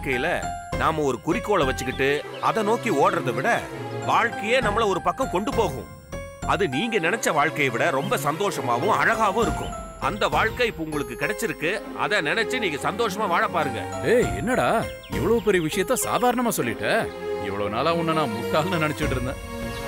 வாழ்க்கையில நாம ஒரு குறிக்கோளை வச்சுக்கிட்டு அதை நோக்கி ஓடுறதை விட வாழ்க்கையே நம்மள ஒரு பக்கம் கொண்டு போகும் அது நீங்க நினைச்ச வாழ்க்கையை விட ரொம்ப சந்தோஷமாவும் அழகாவும் இருக்கும் அந்த வாழ்க்கை இப்ப உங்களுக்கு கிடைச்சிருக்கு அதை நினைச்சு நீங்க சந்தோஷமா வாழ பாருங்க ஏய் என்னடா இவ்வளவு பெரிய விஷயத்த சாதாரணமா சொல்லிட்ட இவ்வளவு நாளா உன்னை நான் முட்டாள்னு நினைச்சிட்டு இருந்தேன்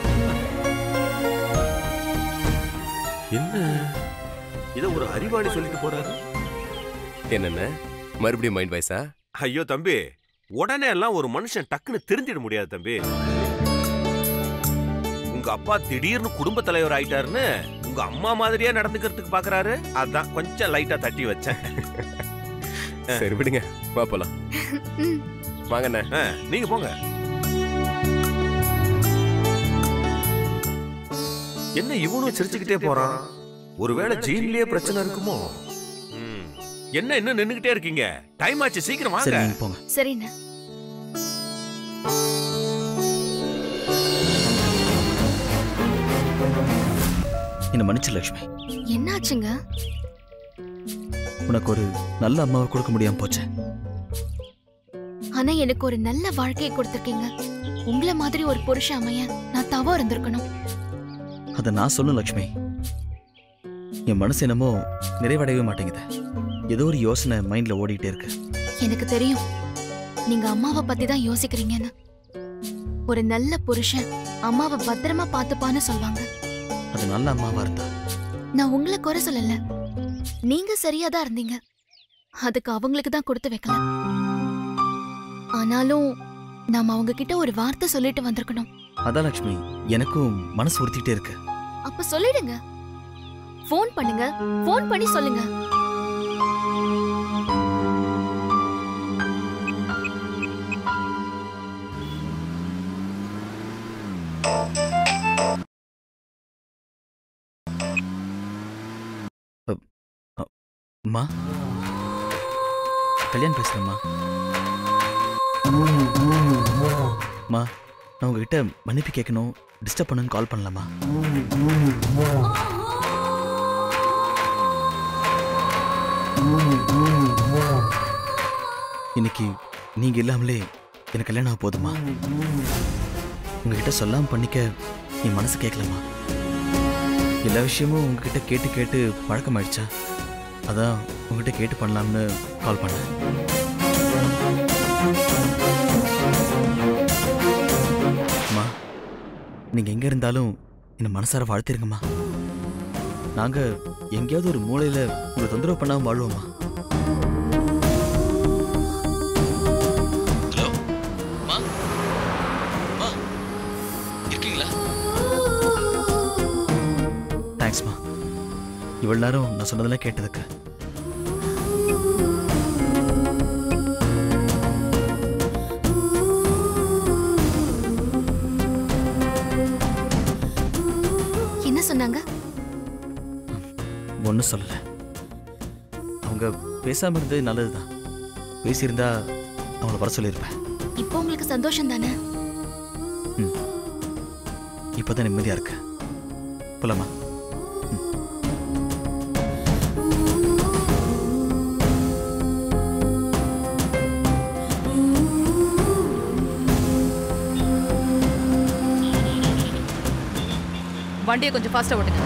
என்ன இத ஒரு அறிவாளி சொல்லிட்டு போறாரு என்னென்ன மறுபடியும் மைண்ட் வாய்ஸா ஐயோ தம்பி உடனே எல்லாம் ஒரு மனுஷன் டக்குன்னு திருந்திட முடியாது தம்பி உங்க அப்பா திடீர்னு குடும்ப தலைவர் ஆயிட்டாருன்னு உங்க அம்மா மாதிரியே நடந்துக்கிறதுக்கு பாக்குறாரு அதான் கொஞ்சம் லைட்டா தட்டி வச்சேன் சரி விடுங்க வா போலாம் ம். வாங்கண்ணே ஆ, நீங்க போங்க என்ன இவனும் சிரிச்சுக்கிட்டே போறான் ஒருவேளை ஜீன்லயே பிரச்சனை இருக்குமோ ம். என்ன இன்னும் நின்னுகிட்டே இருக்கீங்க டைம் ஆச்சு சீக்கிரம் சரி வாங்க நீங்க போங்க சரிண்ணா என்ன மன்னிச்சு லட்சுமி என்னாச்சுங்க உனக்கு ஒரு நல்ல அம்மாவை கொடுக்க முடியாம போச்சு ஆனா எனக்கு ஒரு நல்ல வாழ்க்கையை கொடுத்திருக்கீங்க உங்கள மாதிரி ஒரு புருஷன் அமைய நான் தவம் இருந்திருக்கணும் அதை நான் சொல்லும் லட்சுமி என் மனசு என்னமோ நிறைவடையவே மாட்டேங்குது ஏதோ ஒரு யோசனை மைண்ட்ல ஓடிட்டே இருக்கு எனக்கு தெரியும் நீங்க அம்மாவை பத்தி தான் யோசிக்கிறீங்கன்னு ஒரு நல்ல புருஷன் அம்மாவை பத்திரமா பாத்துப்பான்னு சொல்வாங்க அது நல்ல அம்மாவா இருந்தா நான் உங்களை குறை சொல்லல நீங்க சரியா தான் இருந்தீங்க அதுக்கு அவங்களுக்கு தான் கொடுத்து வைக்கல ஆனாலும் நாம அவங்க கிட்ட ஒரு வார்த்தை சொல்லிட்டு வந்திருக்கணும் அதான் லட்சுமி எனக்கும் மனசு உறுத்திட்டே இருக்கு அப்ப சொல்லிடுங்க ஃபோன் பண்ணுங்க ஃபோன் பண்ணி சொல்லுங்க அம்மா கல்யாண் பேசுறேம்மா அம்மா நான் உங்ககிட்ட மன்னிப்பு கேட்கணும் டிஸ்டர்ப் பண்ணுன்னு கால் பண்ணலாமா இன்னைக்கு நீங்க இல்லாமலே எனக்கு கல்யாணம் ஆக போதுமா உங்ககிட்ட சொல்லாம பண்ணிக்க என் மனசு கேட்கலம்மா எல்லா விஷயமும் உங்ககிட்ட கேட்டு கேட்டு பழக்கமாயிடுச்சா அதான் உங்ககிட்ட கேட்டு பண்ணலாம்னு கால் பண்ணேன் அம்மா நீங்க எங்க இருந்தாலும் என்ன மனசார வாழ்த்திருங்கம்மா நாங்க எங்கேயாவது ஒரு மூலையில உங்களை தொந்தரவு பண்ணாம வாழ்வோம்மா ஹலோ அம்மா அம்மா இருக்கீங்களா தேங்க்ஸ்மா இவ்வளவு நேரம் நான் சொன்னதெல்லாம் கேட்டதுக்கு என்ன சொன்னாங்க ஒன்றும் சொல்லலை அவங்க பேசாம இருந்தது நல்லதுதான் பேசியிருந்தா அவங்கள வர சொல்லியிருப்பேன் இப்போ உங்களுக்கு சந்தோஷம் தானே இப்போதான் நிம்மதியா இருக்கு போலாமா வண்டியை கொஞ்சம் ஃபாஸ்டா ஓட்டுங்க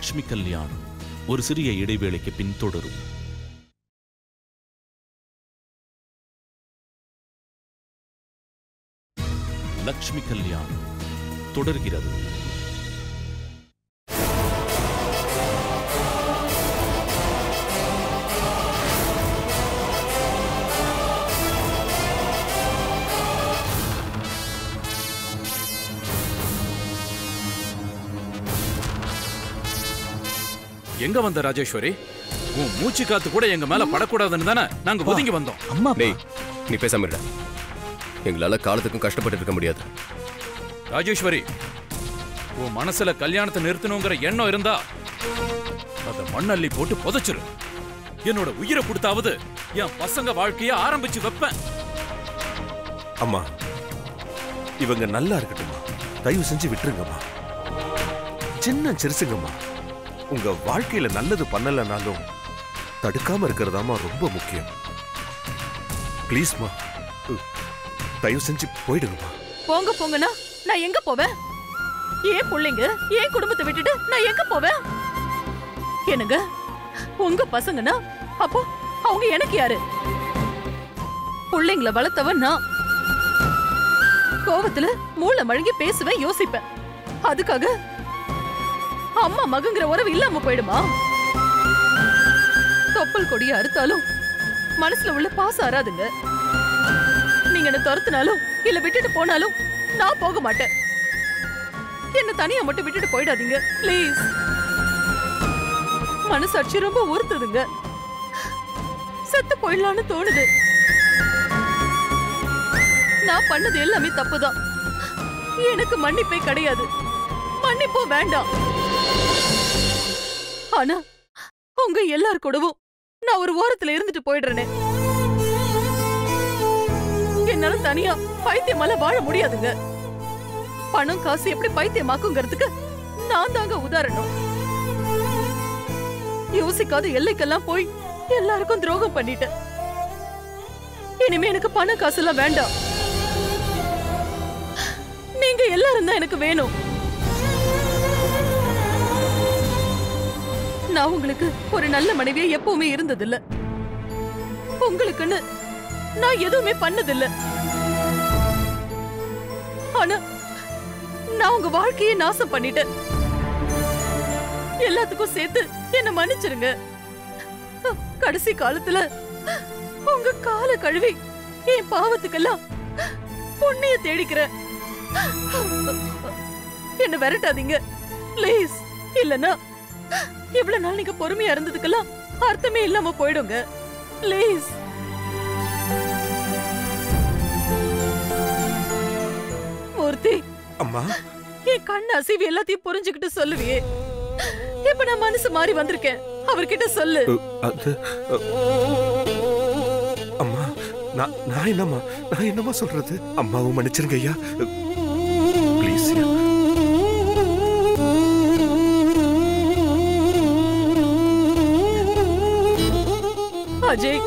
லக்ஷ்மி கல்யாணம் ஒரு சிறிய இடைவேளைக்கு பின் தொடரும் லக்ஷ்மி கல்யாணம் தொடர்கிறது எங்க வந்த ராஜேஸ்வரி உன் மூச்சு காத்து கூட எங்க மேல படக்கூடாதுன்னு தானே நாங்க ஒதுங்கி வந்தோம் அம்மா டேய் நீ பேசாம இருடா எங்களால காலத்துக்கும் கஷ்டப்பட்டு இருக்க முடியாது ராஜேஸ்வரி உன் மனசுல கல்யாணத்தை நிறுத்தணுங்கிற எண்ணம் இருந்தா அத மண்ணள்ளி போட்டு புதைச்சிரு என்னோட உயிரை கொடுத்தாவது என் பசங்க வாழ்க்கைய ஆரம்பிச்சு வைப்பேன் அம்மா இவங்க நல்லா இருக்கட்டும்மா தயவு செஞ்சு விட்டுருங்கம்மா சின்ன சிறுசுங்கம்மா உங்க வாழ்க்கையில நல்லது பண்ணலனாலும் தடுக்காம இருக்கிறதாம்மா ரொம்ப முக்கியம் ப்ளீஸ்மா தயவு செஞ்சு போயிடுங்கம்மா போங்க போங்கண்ணா நான் எங்க போவேன் ஏன் பிள்ளைங்க ஏன் குடும்பத்தை விட்டுட்டு நான் எங்க போவேன் என்னங்க உங்க பசங்கனா அப்போ அவங்க எனக்கு யாரு பிள்ளைங்கள வளர்த்தவன் நான் கோவத்துல மூளை மழுங்கி பேசுவேன் யோசிப்பேன் அதுக்காக அம்மா மகங்கிற உறவு இல்லாம போயிடுமா தொப்பல் கொடிய அறுத்தாலும் மனசுல உள்ள பாசம் அறாதுங்க நீங்க என்ன துரத்துனாலும் இல்ல விட்டுட்டு போனாலும் நான் போக மாட்டேன் என்ன தனியா மட்டும் விட்டுட்டு போயிடாதீங்க ப்ளீஸ் மனசாட்சி ரொம்ப உறுத்துதுங்க செத்து போயிடலான்னு தோணுது நான் பண்ணது எல்லாமே தப்புதான் எனக்கு மன்னிப்பே கிடையாது மன்னிப்பும் வேண்டாம் ஆனா உங்க எல்லார் கூடவும் நான் ஒரு ஓரத்துல இருந்துட்டு போயிடுறேனே என்னால தனியா பைத்தியமால வாழ முடியாதுங்க பணம் காசு எப்படி பைத்தியமாக்குங்கிறதுக்கு நான் தாங்க உதாரணம் யோசிக்காத எல்லைக்கெல்லாம் போய் எல்லாருக்கும் துரோகம் பண்ணிட்டேன் இனிமே எனக்கு பணம் காசு எல்லாம் வேண்டாம் நீங்க எல்லாரும் தான் எனக்கு வேணும் நான் உங்களுக்கு ஒரு நல்ல மனைவியா எப்பவுமே இருந்ததில்ல உங்களுக்குன்னு நான் எதுவுமே பண்ணதில்ல ஆனா நான் உங்க வாழ்க்கையை நாசம் பண்ணிட்டேன் எல்லாத்துக்கும் சேர்த்து என்ன மன்னிச்சிருங்க கடைசி காலத்துல உங்க கால கழுவி என் பாவத்துக்கெல்லாம் புண்ணிய தேடிக்கிறேன் என்ன விரட்டாதீங்க ப்ளீஸ் இல்லனா இவ்வளவு நாள் நீங்க பொறுமையா இருந்ததுக்கெல்லாம் அர்த்தமே இல்லாம போயிடுங்க ப்ளீஸ் மூர்த்தி அம்மா என் கண் அசைவு எல்லாத்தையும் புரிஞ்சுக்கிட்டு சொல்லுவியே இப்ப நான் மனசு மாறி வந்திருக்கேன் அவர்கிட்ட சொல்லு அ, அது அ, அம்மா நான் நான் என்னம்மா நான் என்னம்மா சொல்றது அம்மாவும் மன்னிச்சிருங்க ஐயா ப்ளீஸ் அஜய்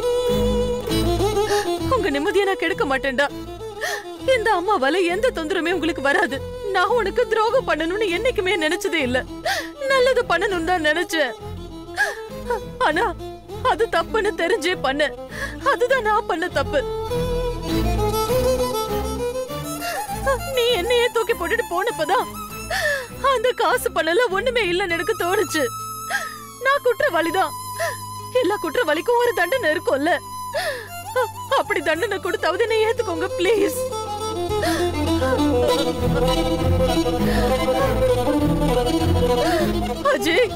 உங்க நிம்மதியை நான் கெடுக்க மாட்டேன்டா இந்த அம்மாவால எந்த தொந்தரவுமே உங்களுக்கு வராது நான் உனக்கு துரோகம் பண்ணணும்னு என்னைக்குமே நினைச்சதே இல்ல நல்லது பண்ணணும்னு தான் நினைச்சேன் ஆனா அது தப்புன்னு தெரிஞ்சே பண்ண அதுதான் நான் பண்ண தப்பு நீ என்னையே தூக்கி போட்டுட்டு போனப்பதான் அந்த காசு பண்ணல ஒண்ணுமே இல்லைன்னு எனக்கு தோணுச்சு நான் குற்றவாளிதான் எல்லா குற்றவாளிக்கும் ஒரு தண்டனை இருக்கும்ல அ- அப்படி தண்டனை கொடுத்தாவது என்னை ஏத்துக்கோங்க ப்ளீஸ் அஜய்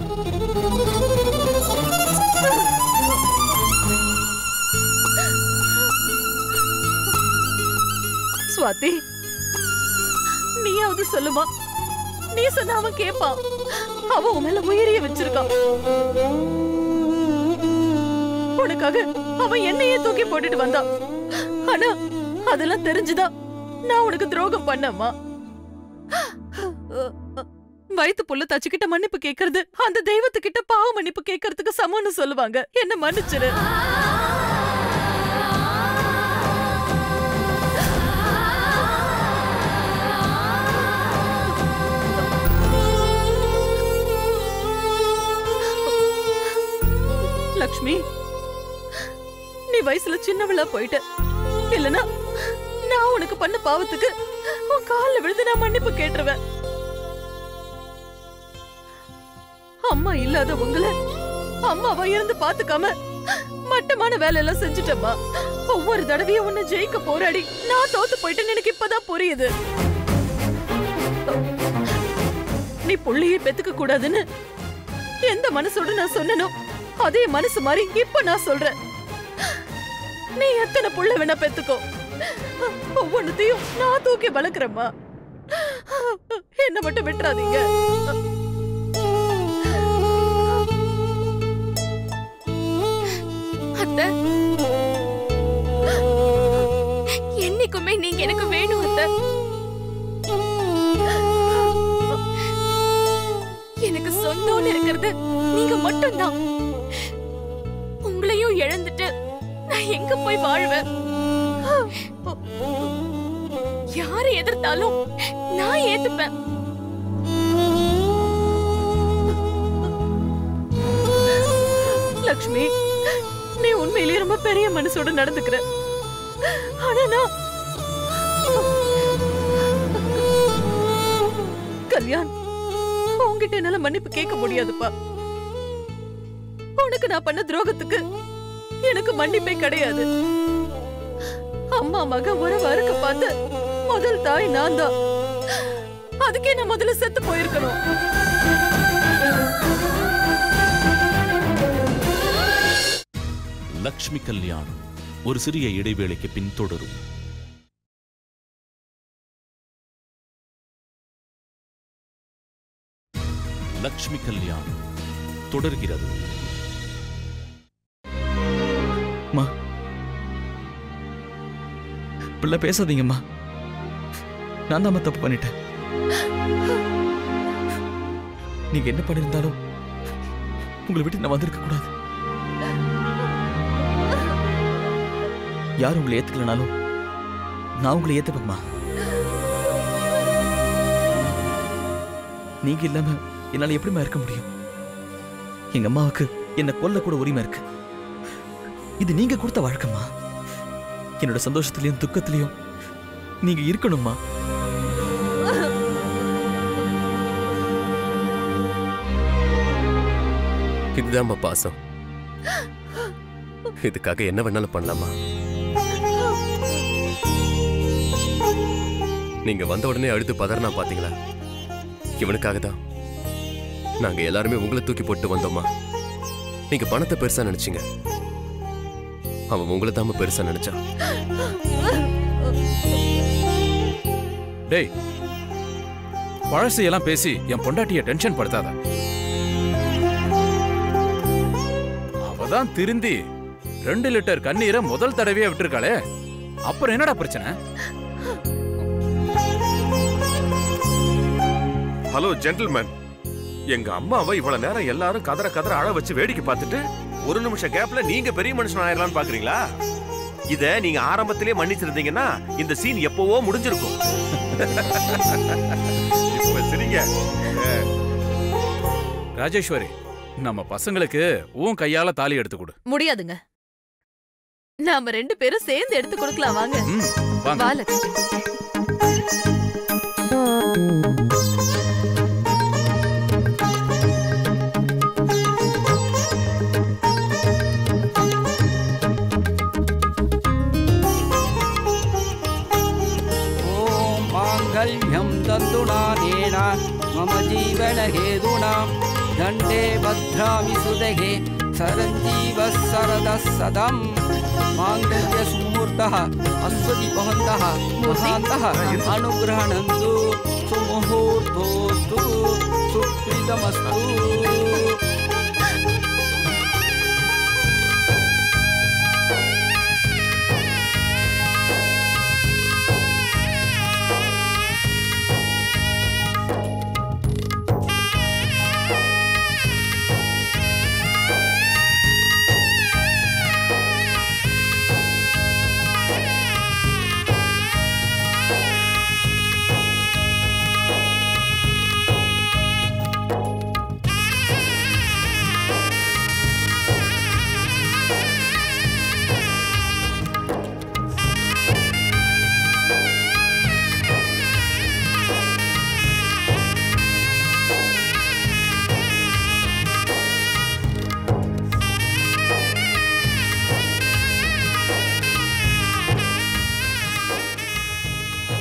சுவாதி நீயாவது சொல்லுமா நீ சொன்ன அவன் கேப்பான் அவன் உன் மேல உயிரிய வச்சிருக்கான் உனக்காக அவன் என்னையே தூக்கி போட்டுட்டு வந்தான் ஆனா அதெல்லாம் தெரிஞ்சுதான் நான் உனக்கு துரோகம் பண்ணம்மா வயித்து புள்ள தச்சுக்கிட்ட மன்னிப்பு கேக்குறது அந்த தெய்வத்துக்கிட்ட பாவ மன்னிப்பு கேக்குறதுக்கு சமம்னு சொல்லுவாங்க என்ன மன்னிச்சிரு லக்ஷ்மி நீ வயசுல சின்னவளா போயிட்ட இல்லனா நான் உனக்கு பண்ண பாவத்துக்கு உன் கால்ல விழுந்து நான் மன்னிப்பு கேட்டுருவேன் அம்மா இல்லாத உங்களை அம்மாவா இருந்து பாத்துக்காம மட்டமான வேலை எல்லாம் செஞ்சுட்டம்மா ஒவ்வொரு தடவையும் உன்னை ஜெயிக்க போராடி நான் தோத்து போயிட்டேன்னு எனக்கு இப்பதான் புரியுது நீ புள்ளையே பெத்துக்க கூடாதுன்னு எந்த மனசோட நான் சொன்னனோ அதே மனசு மாதிரி இப்ப நான் சொல்றேன் நீ எத்தனை புள்ள வேணா பெத்துக்கோ ஒவ்வொன்னுத்தையும் நான் தூக்கி வளர்க்குறேம்மா என்ன மட்டும் விட்டுறாதீங்க அத்தை என்னைக்குமே நீங்க எனக்கு வேணும் அத்தை எனக்கு சொந்தம்னு இருக்கிறது நீங்க மட்டும்தான் உங்களையும் இழந்துட்டு நான் எங்க போய் வாழ்வேன் யாரை எதிர்த்தாலும் நான் ஏத்துப்பேன் லக்ஷ்மி நீ உண்மையிலேயே ரொம்ப பெரிய மனசோட நடந்துக்கிற ஆனா நான் கல்யாண் உன்கிட்ட என்னால மன்னிப்பு கேட்க முடியாதுப்பா உனக்கு நான் பண்ண துரோகத்துக்கு எனக்கு மன்னிப்பே கிடையாது அம்மா மக உறவு அறுக்க பார்த்து முதல் தாய் நான் தான் அதுக்கே நான் முதல்ல செத்து போயிருக்கணும் லக்ஷ்மி கல்யாணம் ஒரு சிறிய இடைவேளைக்கு பின் தொடரும் லக்ஷ்மி கல்யாணம் தொடர்கிறது அம்மா பிள்ளை பேசாதீங்கம்மா நான் தான் தப்பு பண்ணிட்டேன் நீங்க என்ன பண்ணியிருந்தாலும் உங்களை விட்டு நான் வந்திருக்க கூடாது யார் உங்களை ஏத்துக்கலனாலும் நான் உங்களை ஏத்துப்பேம்மா நீங்க இல்லாம என்னால எப்படிம்மா இருக்க முடியும் எங்க அம்மாவுக்கு என்ன கொல்ல கூட உரிமை இருக்கு இது நீங்க கொடுத்த வழக்கம்மா என்னோட சந்தோஷத்திலையும் துக்கத்திலையும் நீங்க இருக்கணும்மா இதுதான்மா பாசம் இதுக்காக என்ன வேணாலும் பண்ணலாமா நீங்க வந்த உடனே அழுது பதறனா பாத்தீங்களா இவனுக்காக தான் நாங்க எல்லாருமே உங்களை தூக்கி போட்டு வந்தோமா நீங்க பணத்தை பெருசா நினைச்சீங்க அவன் உங்களை தாம பெருசா நினைச்சான் டேய் பழசையெல்லாம் பேசி என் பொண்டாட்டிய டென்ஷன் படுத்தாத அவதான் திருந்தி ரெண்டு லிட்டர் கண்ணீரை முதல் தடவையா விட்டுருக்காளே அப்புறம் என்னடா பிரச்சனை ஹலோ ஜென்டில்மேன் எங்க அம்மாவை இவ்வளவு நேரம் எல்லாரும் கதற கதற அழ வச்சு வேடிக்கை பார்த்துட்டு ஒரு நிமிஷம் கேப்ல நீங்க பெரிய மனுஷன் ஆயிரலாம்னு பாக்குறீங்களா இத நீங்க ஆரம்பத்திலே மன்னிச்சிருந்தீங்கன்னா இந்த சீன் எப்பவோ முடிஞ்சிருக்கும் இப்ப சரிங்க ராஜேஸ்வரி நம்ம பசங்களுக்கு உன் கையால தாலி எடுத்து கொடு முடியாதுங்க நாம ரெண்டு பேரும் சேர்ந்து எடுத்து கொடுக்கலாம் வாங்க ம், வாங்க வா லட்சுமி ॐ माङ्गल्यं दन्तुनानेन मम जीवनहेतूनां दण्डे भद्रामि सुदहे सरञ्जीवः सरदः सदम् माङ्गल्यसुमुहूर्तः अस्वदिपहन्तः महान्तः अनुग्रहणन्तु सुमुहूर्तोऽस्तु सुकृतमस्तु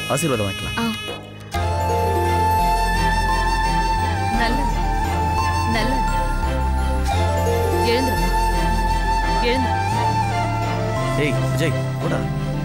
ஆசீர்வாதம் வாங்கிக்கலாம் ஆ நல்ல நல்ல எழுந்துருமா எழுந்து ஏய் விஜய் போடா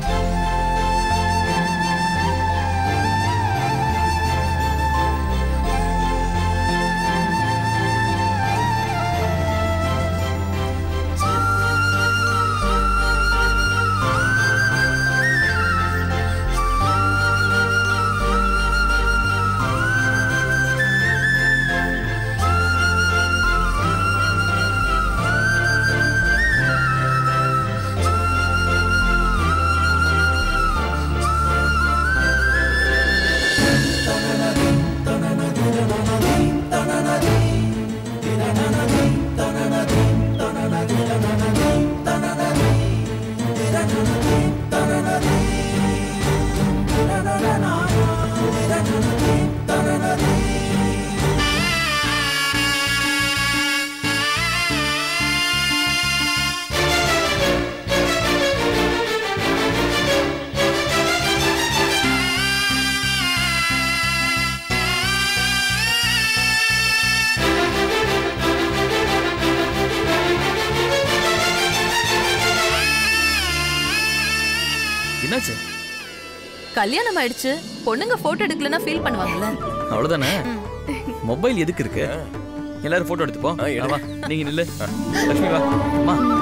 என்னாச்சு கல்யாணம் ஆயிடுச்சு பொண்ணுங்க போட்டோ எடுக்கலன்னா ஃபீல் பண்ணுவாங்கல்ல அவ்வளவுதானே மொபைல் எதுக்கு இருக்கு எல்லாரும் போட்டோ எடுத்துப்போம் ஆ, எடு. வா நீங்க நில்லு லட்சுமி வா அம்மா